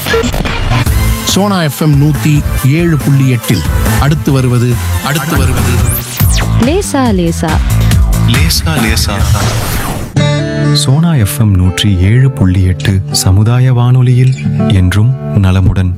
Sona FM நூத்தி ஏழு புள்ளி எட்டில் அடுத்து வருவது அடுத்து வருவது லேசா லேசா லேசா லேசா சோனா எஃப்எம் நூற்றி ஏழு புள்ளி எட்டு சமுதாய வானொலியில் என்றும் நலமுடன்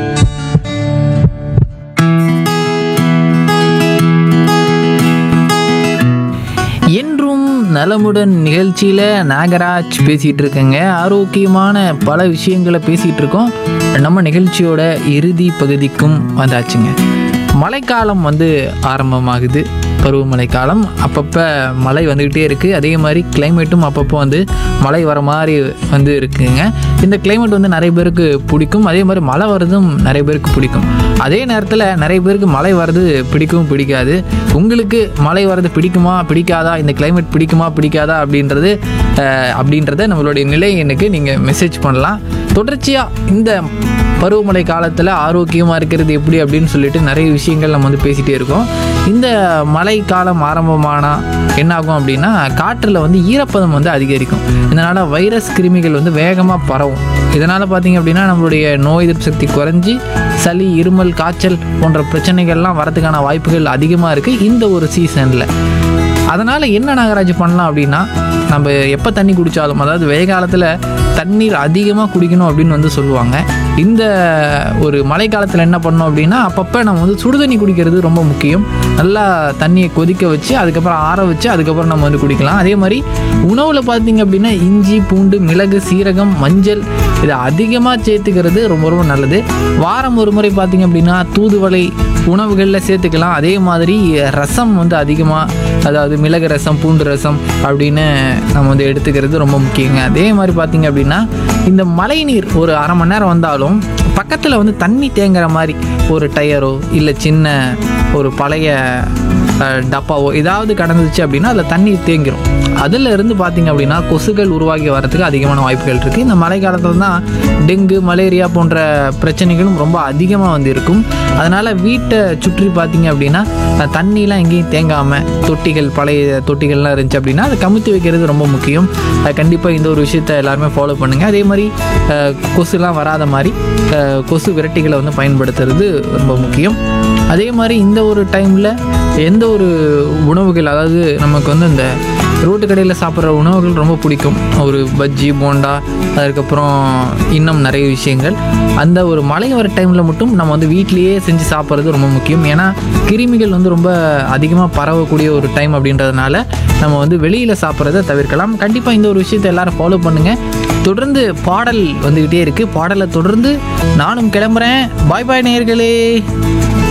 என்றும் நலமுடன் நிகழ்ச்சியில் நாகராஜ் பேசிகிட்டு இருக்கேங்க ஆரோக்கியமான பல விஷயங்களை பேசிகிட்டு இருக்கோம் நம்ம நிகழ்ச்சியோட இறுதி பகுதிக்கும் வந்தாச்சுங்க மழைக்காலம் வந்து ஆரம்பமாகுது பருவமழை காலம் அப்பப்போ மழை வந்துக்கிட்டே இருக்குது அதே மாதிரி கிளைமேட்டும் அப்பப்போ வந்து மழை வர மாதிரி வந்து இருக்குங்க இந்த கிளைமேட் வந்து நிறைய பேருக்கு பிடிக்கும் அதே மாதிரி மழை வர்றதும் நிறைய பேருக்கு பிடிக்கும் அதே நேரத்தில் நிறைய பேருக்கு மழை வர்றது பிடிக்கவும் பிடிக்காது உங்களுக்கு மழை வர்றது பிடிக்குமா பிடிக்காதா இந்த கிளைமேட் பிடிக்குமா பிடிக்காதா அப்படின்றது அஹ், அப்படின்றத நம்மளுடைய நிலை எனக்கு நீங்கள் மெசேஜ் பண்ணலாம் தொடர்ச்சியாக இந்த பருவமழை காலத்தில் ஆரோக்கியமாக இருக்கிறது எப்படி அப்படின்னு சொல்லிட்டு நிறைய விஷயங்கள் நம்ம வந்து பேசிகிட்டே இருக்கோம் இந்த மழை காலம் ஆரம்பமானா என்ன ஆகும் அப்படின்னா காற்றில் வந்து ஈரப்பதம் வந்து அதிகரிக்கும் இதனால் வைரஸ் கிருமிகள் வந்து வேகமாக பரவும் இதனால் பார்த்தீங்க அப்படின்னா நம்மளுடைய நோய் எதிர்ப்பு சக்தி குறைஞ்சி சளி இருமல் காய்ச்சல் போன்ற பிரச்சனைகள்லாம் வரதுக்கான வாய்ப்புகள் அதிகமாக இருக்குது இந்த ஒரு சீசனில் அதனால் என்ன நாகராஜ் பண்ணலாம் அப்படின்னா நம்ம எப்போ தண்ணி குடித்தாலும் அதாவது வெய்ய காலத்தில் தண்ணீர் அதிகமாக குடிக்கணும் அப்படின்னு வந்து சொல்லுவாங்க இந்த ஒரு மழை காலத்தில் என்ன பண்ணோம் அப்படின்னா அப்பப்போ நம்ம வந்து சுடுதண்ணி குடிக்கிறது ரொம்ப முக்கியம் நல்லா தண்ணியை கொதிக்க வச்சு அதுக்கப்புறம் ஆற வச்சு அதுக்கப்புறம் நம்ம வந்து குடிக்கலாம் அதே மாதிரி உணவில் பார்த்தீங்க அப்படின்னா இஞ்சி பூண்டு மிளகு சீரகம் மஞ்சள் இதை அதிகமாக சேர்த்துக்கிறது ரொம்ப ரொம்ப நல்லது வாரம் ஒரு முறை பார்த்தீங்க அப்படின்னா தூதுவளை உணவுகளில் சேர்த்துக்கலாம் அதே மாதிரி ரசம் வந்து அதிகமாக அதாவது மிளகு ரசம் பூண்டு ரசம் அப்படின்னு நம்ம வந்து எடுத்துக்கிறது ரொம்ப முக்கியங்க அதே மாதிரி பார்த்தீங்க அப்படின்னா இந்த மழைநீர் ஒரு அரை மணி நேரம் வந்தாலும் பக்கத்தில் வந்து தண்ணி தேங்குற மாதிரி ஒரு டயரோ இல்லை சின்ன ஒரு பழைய அஹ், டப்பாவோ ஏதாவது கடந்துச்சு அப்படின்னா அதில் தண்ணி தேங்கிரும் அதில் இருந்து பார்த்தீங்க அப்படின்னா கொசுகள் உருவாகி வரதுக்கு அதிகமான வாய்ப்புகள் இருக்குது இந்த மழை காலத்தில் தான் டெங்கு மலேரியா போன்ற பிரச்சனைகளும் ரொம்ப அதிகமாக வந்து இருக்கும் அதனால் வீட்டை சுற்றி பார்த்தீங்க அப்படின்னா அஹ், தண்ணிலாம் எங்கேயும் தேங்காமல் தொட்டிகள் பழைய தொட்டிகள்லாம் இருந்துச்சு அப்படின்னா அதை கமுத்தி வைக்கிறது ரொம்ப முக்கியம் கண்டிப்பாக இந்த ஒரு விஷயத்தை எல்லாருமே ஃபாலோ பண்ணுங்கள் அதே மாதிரி அஹ், கொசுலாம் வராத மாதிரி அஹ், கொசு விரட்டிகளை வந்து பயன்படுத்துறது ரொம்ப முக்கியம் அதே மாதிரி இந்த ஒரு டைமில் எந்த ஒரு உணவுகள் அதாவது நமக்கு வந்து இந்த ரோட்டு கடையில் சாப்பிட்ற உணவுகள் ரொம்ப பிடிக்கும் ஒரு பஜ்ஜி போண்டா அதுக்கப்புறம் இன்னும் நிறைய விஷயங்கள் அந்த ஒரு மழை வர டைமில் மட்டும் நம்ம வந்து வீட்டிலேயே செஞ்சு சாப்பிட்றது ரொம்ப முக்கியம் ஏன்னா கிருமிகள் வந்து ரொம்ப அதிகமாக பரவக்கூடிய ஒரு டைம் அப்படின்றதுனால நம்ம வந்து வெளியில் சாப்பிட்றத தவிர்க்கலாம் கண்டிப்பாக இந்த ஒரு விஷயத்தை எல்லாரும் ஃபாலோ பண்ணுங்கள் தொடர்ந்து பாடல் வந்துக்கிட்டே இருக்குது பாடலை தொடர்ந்து நானும் கிளம்புறேன் பாய் பாய் நேயர்களே